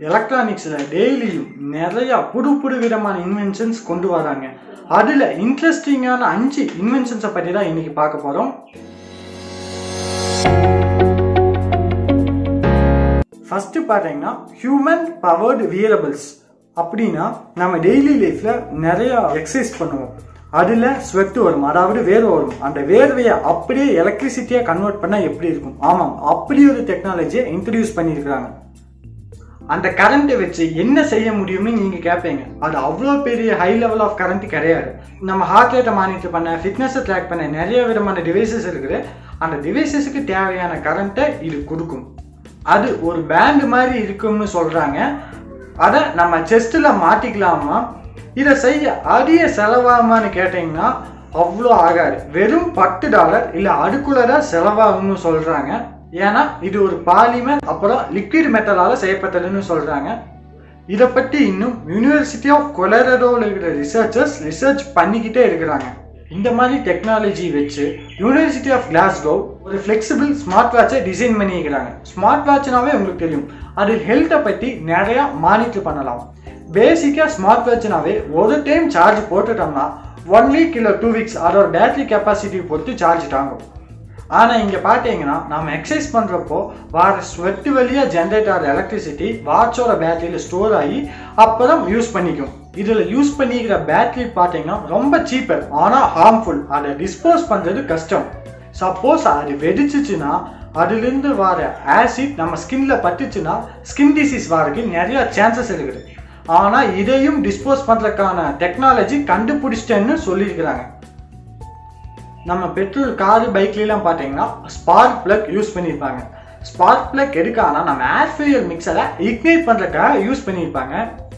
எலக்ட்ரானிக்ஸில் டெய்லியும் நிறையா புது புது விதமான இன்வென்ஷன்ஸ் கொண்டு வராங்க அதில் இன்ட்ரெஸ்டிங்கான அஞ்சு இன்வென்ஷன்ஸை பற்றி தான் இன்றைக்கி பார்க்க போகிறோம் ஃபஸ்ட்டு பார்த்தீங்கன்னா ஹியூமன் பவர்டு வியரபிள்ஸ் அப்படின்னா நம்ம டெய்லி லைஃப்பில் நிறையா எக்ஸசைஸ் பண்ணுவோம் அதில் ஸ்வெட் வரும் அதாவது வேர்வை வரும் அந்த வேர்வையை அப்படியே எலக்ட்ரிசிட்டியாக கன்வெர்ட் பண்ணால் எப்படி இருக்கும் ஆமாம் அப்படி ஒரு டெக்னாலஜியை இன்ட்ரடியூஸ் பண்ணியிருக்கிறாங்க அந்த கரண்ட்டை வச்சு என்ன செய்ய முடியும்னு நீங்கள் கேட்பீங்க அது அவ்வளோ பெரிய ஹை லெவல் ஆஃப் கரண்ட் கிடையாது நம்ம ஹார்ட் ரேட்டை மானிட்டர் பண்ண ஃபிட்னஸை ட்ராக் பண்ண நிறைய விதமான டிவைசஸ் இருக்குது அந்த டிவைசஸுக்கு தேவையான கரண்ட்டை இது கொடுக்கும் அது ஒரு பேண்ட் மாதிரி இருக்கும்னு சொல்கிறாங்க அதை நம்ம செஸ்ட்டில் மாட்டிக்கலாமா இதை செய்ய அதிக செலவாகுமான்னு கேட்டிங்கன்னா அவ்வளோ ஆகாது வெறும் பத்து டாலர் இல்லை அதுக்குள்ளதான் செலவாகும்னு சொல்கிறாங்க ஏன்னா இது ஒரு பாலிமர் அப்புறம் லிக்விட் மெட்டலால் செய்யப்பட்டதுன்னு சொல்கிறாங்க இதை பற்றி இன்னும் யூனிவர்சிட்டி ஆஃப் கொலரடோவில் இருக்கிற ரிசர்ச்சர்ஸ் ரிசர்ச் பண்ணிக்கிட்டே இருக்கிறாங்க இந்த மாதிரி டெக்னாலஜி வச்சு யூனிவர்சிட்டி ஆஃப் கிளாஸ்கோ ஒரு ஃப்ளெக்சிபிள் ஸ்மார்ட் வாட்சை டிசைன் பண்ணிக்கிறாங்க ஸ்மார்ட் வாட்ச்னாவே உங்களுக்கு தெரியும் அது ஹெல்த்தை பற்றி நிறையா மானிட்டர் பண்ணலாம் பேசிக்காக ஸ்மார்ட் வாட்ச்னாவே ஒரு டைம் சார்ஜ் போட்டுட்டோம்னா ஒன் வீக் இல்லை டூ வீக்ஸ் அதோட பேட்டரி கெப்பாசிட்டி பொறுத்து சார்ஜ் தாங்கும் ஆனால் இங்கே பார்த்தீங்கன்னா நம்ம எக்ஸசைஸ் பண்ணுறப்போ வர ஸ்வெட் வழியாக ஜென்ரேட் ஆகிற எலக்ட்ரிசிட்டி வாட்சோட பேட்டரியில் ஸ்டோர் ஆகி அப்புறம் யூஸ் பண்ணிக்கும் இதில் யூஸ் பண்ணிக்கிற பேட்டரி பார்த்தீங்கன்னா ரொம்ப சீப்பர் ஆனால் ஹார்ம்ஃபுல் அதை டிஸ்போஸ் பண்ணுறது கஷ்டம் சப்போஸ் அது வெடிச்சிச்சுன்னா அதுலேருந்து வர ஆசிட் நம்ம ஸ்கின்ல பட்டுச்சுன்னா ஸ்கின் டிசீஸ் வரதுக்கு நிறைய சான்சஸ் இருக்குது ஆனால் இதையும் டிஸ்போஸ் பண்ணுறதுக்கான டெக்னாலஜி கண்டுபிடிச்சிட்டேன்னு சொல்லியிருக்கிறாங்க நம்ம பெட்ரோல் காரு பைக்லாம் பார்த்தீங்கன்னா ஸ்பார்க் பிளக் யூஸ் பண்ணியிருப்பாங்க ஸ்பார்க் பிளக் எதுக்கானா நம்ம ஏர் ஃபியூயல் மிக்சரை இக்னைட் பண்ணுறதுக்காக யூஸ் பண்ணியிருப்பாங்க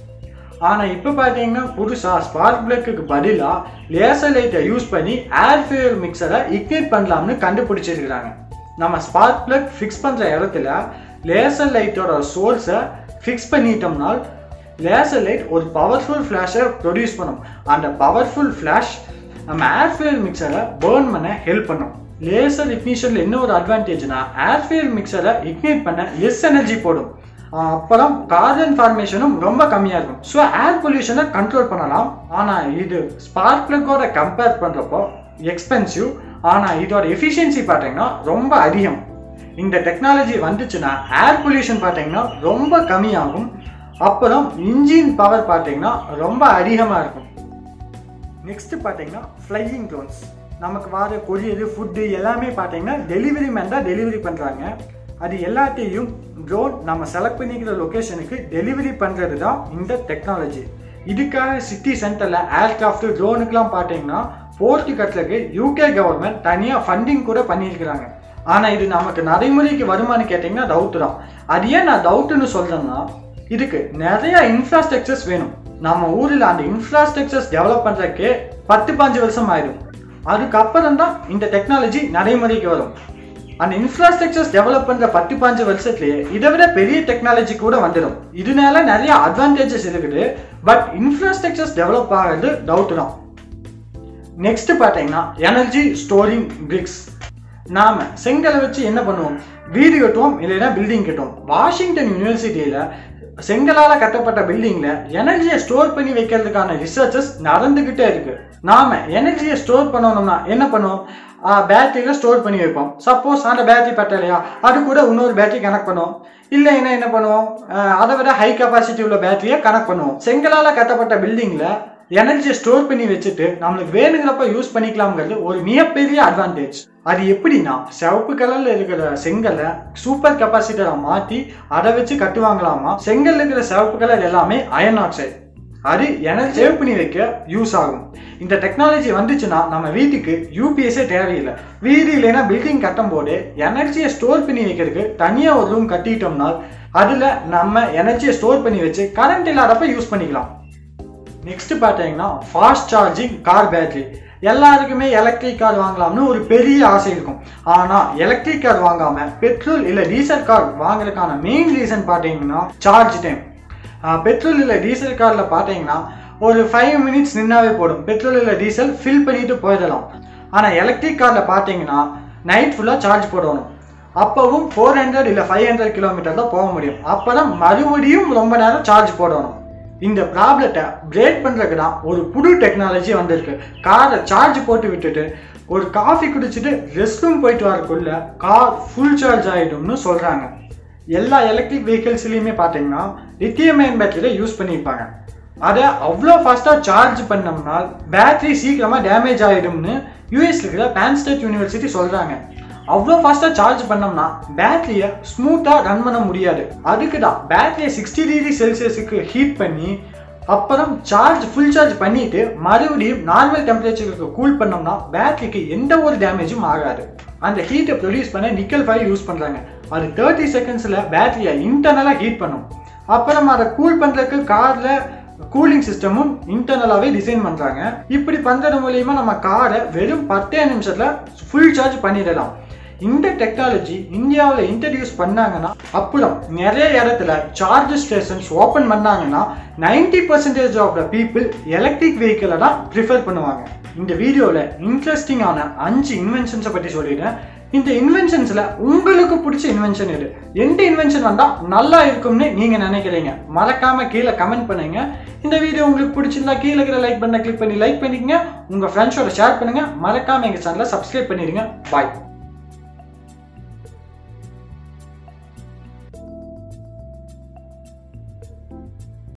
ஆனால் இப்போ பார்த்தீங்கன்னா புதுசாக ஸ்பார்க் பிளக்குக்கு பதிலாக லேசர் லைட்டை யூஸ் பண்ணி ஏர் ஃபியூயல் மிக்சரை இக்னைட் பண்ணலாம்னு கண்டுபிடிச்சிருக்கிறாங்க நம்ம ஸ்பார்க் பிளக் ஃபிக்ஸ் பண்ணுற இடத்துல லேசர் லைட்டோட சோர்ஸை ஃபிக்ஸ் பண்ணிட்டோம்னால் லேசர் லைட் ஒரு பவர்ஃபுல் ஃப்ளாஷை ப்ரொடியூஸ் பண்ணும் அந்த பவர்ஃபுல் ஃப்ளாஷ் நம்ம ஏர் ஃபியூல் மிக்சரை பேர்ன் பண்ண ஹெல்ப் பண்ணும் லேசர் இக்னிஷனில் என்ன ஒரு அட்வான்டேஜ்னா ஏர் ஃபியூல் மிக்சரை இக்னைட் பண்ண லெஸ் எனர்ஜி போடும் அப்புறம் கார்பன் ஃபார்மேஷனும் ரொம்ப கம்மியாக இருக்கும் ஸோ ஏர் பொல்யூஷனை கண்ட்ரோல் பண்ணலாம் ஆனால் இது ஸ்பார்க் பிளக்கோட கம்பேர் பண்ணுறப்போ எக்ஸ்பென்சிவ் ஆனால் இதோட எஃபிஷியன்சி பார்த்தீங்கன்னா ரொம்ப அதிகம் இந்த டெக்னாலஜி வந்துச்சுன்னா ஏர் பொல்யூஷன் பார்த்தீங்கன்னா ரொம்ப கம்மியாகும் அப்புறம் இன்ஜின் பவர் பார்த்தீங்கன்னா ரொம்ப அதிகமாக இருக்கும் நெக்ஸ்ட் பார்த்தீங்கன்னா ஃப்ளையிங் ட்ரோன்ஸ் நமக்கு வர கொரியர் ஃபுட்டு எல்லாமே பார்த்தீங்கன்னா டெலிவரி மேன் தான் டெலிவரி பண்ணுறாங்க அது எல்லாத்தையும் ட்ரோன் நம்ம செலக்ட் பண்ணிக்கிற லொக்கேஷனுக்கு டெலிவரி பண்ணுறது தான் இந்த டெக்னாலஜி இதுக்காக சிட்டி சென்டரில் ஏர்கிராஃப்ட் ட்ரோனுக்குலாம் பார்த்தீங்கன்னா போர்ட்டு கட்டுறதுக்கு யூகே கவர்மெண்ட் தனியாக ஃபண்டிங் கூட பண்ணியிருக்கிறாங்க ஆனால் இது நமக்கு நடைமுறைக்கு வருமானு கேட்டிங்கன்னா டவுட்டு தான் அது ஏன் நான் டவுட்டுன்னு சொல்கிறேன்னா இதுக்கு நிறைய இன்ஃப்ராஸ்ட்ரக்சர்ஸ் வேணும் நம்ம ஊரில் அந்த இன்ஃப்ராஸ்ட்ரக்சர்ஸ் டெவலப் பண்ணுறதுக்கு பத்து பாஞ்சு வருஷம் ஆயிடும் அதுக்கப்புறம் தான் இந்த டெக்னாலஜி நடைமுறைக்கு வரும் அந்த இன்ஃப்ராஸ்ட்ரக்சர்ஸ் டெவலப் பண்ணுற பத்து பாஞ்சு வருஷத்துலேயே இதை விட பெரிய டெக்னாலஜி கூட வந்துடும் இதனால நிறைய அட்வான்டேஜஸ் இருக்குது பட் இன்ஃப்ராஸ்ட்ரக்சர்ஸ் டெவலப் ஆகிறது டவுட் தான் நெக்ஸ்ட் பார்த்தீங்கன்னா எனர்ஜி ஸ்டோரிங் பிரிக்ஸ் நாம் செங்கலை வச்சு என்ன பண்ணுவோம் வீடு கட்டுவோம் இல்லைன்னா பில்டிங் கட்டுவோம் வாஷிங்டன் யூனிவர்சிட்டியில் செங்கலால் கட்டப்பட்ட பில்டிங்கில் எனர்ஜியை ஸ்டோர் பண்ணி வைக்கிறதுக்கான ரிசர்ச்சஸ் நடந்துக்கிட்டே இருக்கு நாம எனர்ஜியை ஸ்டோர் பண்ணணும்னா என்ன பண்ணுவோம் பேட்டரியில் ஸ்டோர் பண்ணி வைப்போம் சப்போஸ் அந்த பேட்டரி பட்டலையா அது கூட இன்னொரு பேட்டரி கனெக்ட் பண்ணுவோம் இல்லைன்னா என்ன பண்ணுவோம் அதை விட ஹை கெப்பாசிட்டி உள்ள பேட்டரியை கனெக்ட் பண்ணுவோம் செங்கலால் கட்டப்பட்ட பில்டிங்கில் எனர்ஜியை ஸ்டோர் பண்ணி வச்சுட்டு நம்மளுக்கு வேணுங்கிறப்ப யூஸ் பண்ணிக்கலாம்ங்கிறது ஒரு மிகப்பெரிய அட்வான்டேஜ் அது எப்படின்னா சிவப்பு கலர்ல இருக்கிற செங்கலை சூப்பர் கெப்பாசிட்டரை மாற்றி அதை வச்சு கட்டுவாங்களாமா செங்கல்ல இருக்கிற சிவப்பு கலர் எல்லாமே அயன் ஆக்சைடு அது எனர்ஜி சேவ் பண்ணி வைக்க யூஸ் ஆகும் இந்த டெக்னாலஜி வந்துச்சுன்னா நம்ம வீட்டுக்கு யூபிஎஸ்ஸே தேவையில்லை வீடு இல்லைன்னா பில்டிங் கட்டும் போது எனர்ஜியை ஸ்டோர் பண்ணி வைக்கிறதுக்கு தனியாக ஒரு ரூம் கட்டிட்டோம்னால் அதில் நம்ம எனர்ஜியை ஸ்டோர் பண்ணி வச்சு கரண்ட் இல்லாதப்ப யூஸ் பண்ணிக்கலாம் நெக்ஸ்ட் பார்த்தீங்கன்னா ஃபாஸ்ட் சார்ஜிங் கார் பேட்டரி எல்லாருக்குமே எலக்ட்ரிக் கார் வாங்கலாம்னு ஒரு பெரிய ஆசை இருக்கும் ஆனால் எலக்ட்ரிக் கார் வாங்காமல் பெட்ரோல் இல்லை டீசல் கார் வாங்குறதுக்கான மெயின் ரீசன் பார்த்தீங்கன்னா சார்ஜ் டைம் பெட்ரோல் இல்லை டீசல் காரில் பார்த்தீங்கன்னா ஒரு ஃபைவ் மினிட்ஸ் நின்னாவே போடும் பெட்ரோல் இல்லை டீசல் ஃபில் பண்ணிட்டு போயிடலாம் ஆனால் எலக்ட்ரிக் காரில் பார்த்தீங்கன்னா நைட் ஃபுல்லாக சார்ஜ் போடணும் அப்பவும் ஃபோர் ஹண்ட்ரட் இல்லை ஃபைவ் ஹண்ட்ரட் கிலோமீட்டர் தான் போக முடியும் அப்போ தான் மறுபடியும் ரொம்ப நேரம் சார்ஜ் போடணும் இந்த ப்ராப்ளத்தை பிரேக் பண்ணுறதுக்கு தான் ஒரு புது டெக்னாலஜி வந்திருக்கு காரை சார்ஜ் போட்டு விட்டுட்டு ஒரு காஃபி குடிச்சிட்டு ரெஸ்ட் ரூம் போயிட்டு வரக்குள்ள கார் ஃபுல் சார்ஜ் ஆகிடும்னு சொல்கிறாங்க எல்லா எலக்ட்ரிக் வெஹிக்கிள்ஸ்லையுமே பார்த்தீங்கன்னா லித்தியம் அயன் பேட்டரியை யூஸ் பண்ணியிருப்பாங்க அதை அவ்வளோ ஃபாஸ்ட்டாக சார்ஜ் பண்ணோம்னா பேட்டரி சீக்கிரமாக டேமேஜ் ஆகிடும்னு யூஎஸ்ல இருக்கிற பேன்ஸ்டேட் யூனிவர்சிட்டி சொல்கிறாங்க அவ்வளோ ஃபாஸ்ட்டாக சார்ஜ் பண்ணோம்னா பேட்டரியை ஸ்மூத்தாக ரன் பண்ண முடியாது அதுக்கு தான் பேட்டரியை சிக்ஸ்டி டிகிரி செல்சியஸுக்கு ஹீட் பண்ணி அப்புறம் சார்ஜ் ஃபுல் சார்ஜ் பண்ணிட்டு மறுபடியும் நார்மல் டெம்பரேச்சருக்கு கூல் பண்ணோம்னா பேட்டரிக்கு எந்த ஒரு டேமேஜும் ஆகாது அந்த ஹீட்டை ப்ரொடியூஸ் பண்ண நிக்கல் ஃபைல் யூஸ் பண்ணுறாங்க அது தேர்ட்டி செகண்ட்ஸில் பேட்டரியை இன்டர்னலாக ஹீட் பண்ணும் அப்புறம் அதை கூல் பண்ணுறதுக்கு காரில் கூலிங் சிஸ்டமும் இன்டர்னலாகவே டிசைன் பண்ணுறாங்க இப்படி பண்ணுறது மூலியமாக நம்ம காரை வெறும் பத்தே நிமிஷத்தில் ஃபுல் சார்ஜ் பண்ணிடலாம் இந்த டெக்னாலஜி இந்தியாவில் இன்ட்ரடியூஸ் பண்ணாங்கன்னா அப்புறம் நிறைய இடத்துல சார்ஜ் ஸ்டேஷன்ஸ் ஓப்பன் பண்ணாங்கன்னா ninety percentage of the people electric வெஹிக்கிளை தான் ப்ரிஃபர் பண்ணுவாங்க இந்த வீடியோவில் இன்ட்ரெஸ்டிங்கான அஞ்சு இன்வென்ஷன்ஸை பற்றி சொல்லிட்டேன் இந்த இன்வென்ஷன்ஸில் உங்களுக்கு பிடிச்ச இன்வென்ஷன் எது எந்த இன்வென்ஷன் வந்தால் நல்லா இருக்கும்னு நீங்கள் நினைக்கிறீங்க மறக்காமல் கீழே கமெண்ட் பண்ணுங்க இந்த வீடியோ உங்களுக்கு பிடிச்சிருந்தா கீழே இருக்கிற லைக் பண்ண கிளிக் பண்ணி லைக் பண்ணிக்கங்க உங்கள் ஃப்ரெண்ட்ஸோட ஷேர் பண்ணுங்கள் மறக்காமல் எங்கள் சேனலை சப்ஸ்கிரைப் பண்ணிடுங்க பாய்